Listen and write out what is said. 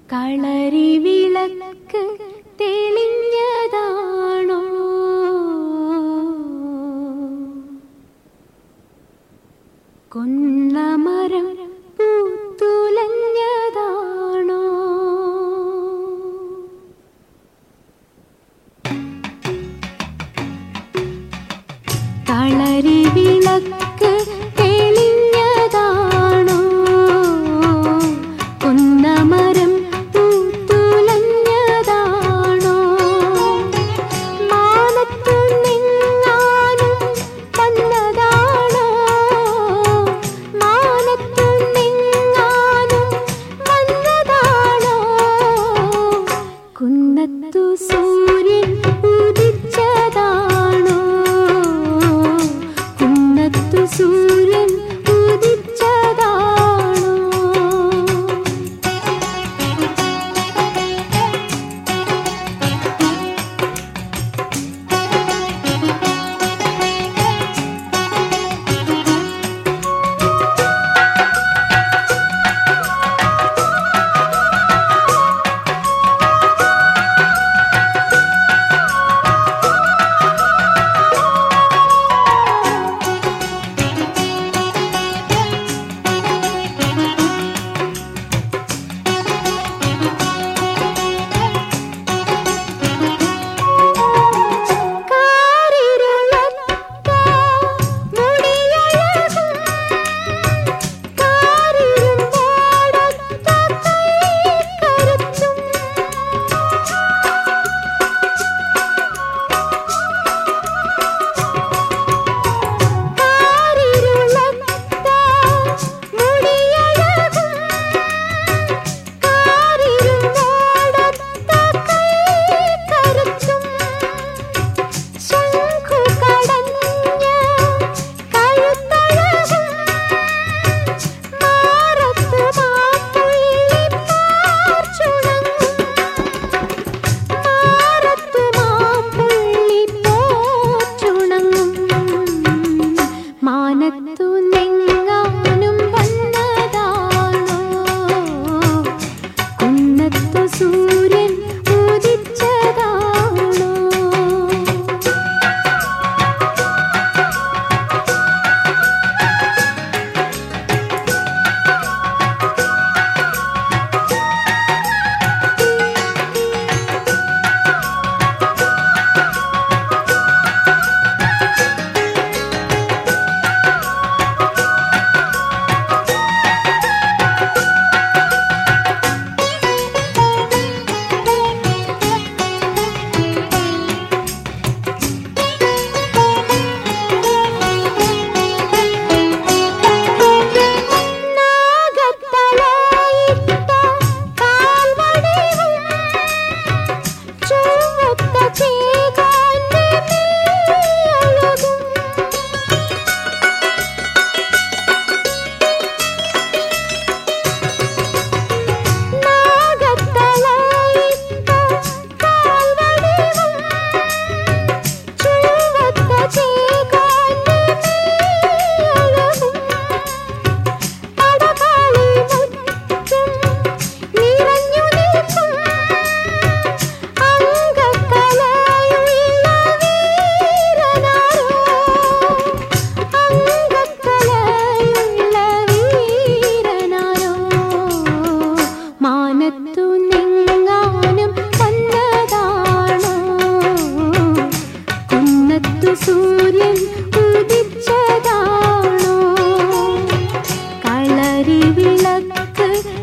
കളരി വിളക്ക് തെളിഞ്ഞതാണോ കൊന്നമരം പൂത്തുലഞ്ഞതാണോ കളരി വിളക്ക് തെളിഞ്ഞതാണോ കുന്നമരം പൂത്തുലഞ്ഞതാണോ മാനത്തു നിന്നാനും വന്നതാണോ മാനത്തു നിന്നാനും വന്നതാണോ കുന്നത്തു സൂര്യൻ ഉദിച്ചതാണോ കുന്നത്തു സൂര്യൻ ഉദിച്ചതാണോ കാരിരുളത്ത മുടിയഴകും കാരിരുമ്പോടൊത്ത കൈക്കരുത്തും കാരിരുളത്ത മുടിയഴകും കാരിരുമ്പോടൊത്ത കൈക്കരുത്തും ശംഖു കടഞ്ഞ കഴുത്തഴകും മാറത്തു മാപ്പുള്ളി പോർച്ചുണങ്ങും മാറത്തു മാപ്പുള്ളി പോർച്ചുണങ്ങും മാനത്തു നെങ്ങാനും വന്നതാണോ കുന്നത്തു സൂര്യൻ ഉദിച്ചതാണോ നാഗത്തലയിട്ട കാൽവടിവും ചുവത്ത ചേകാന്റെ മെയ്യഴകും നാഗത്തലയിട്ട കാൽവടിവും ചുവത്ത ചേകാന്റെ മെയ്യഴകും പടകാളി മുറ്റും നിറഞ്ഞു നിൽക്കും അംഗക്കലയുള്ള വീരനാരോ അംഗക്കലയുള്ള വീരനാരോ മാനത്തു നിങ്ങാനും വന്നതാണോ കുന്നത്തു സൂര്യൻ ഉദിച്ചതാണോ കളരി വിളക്ക്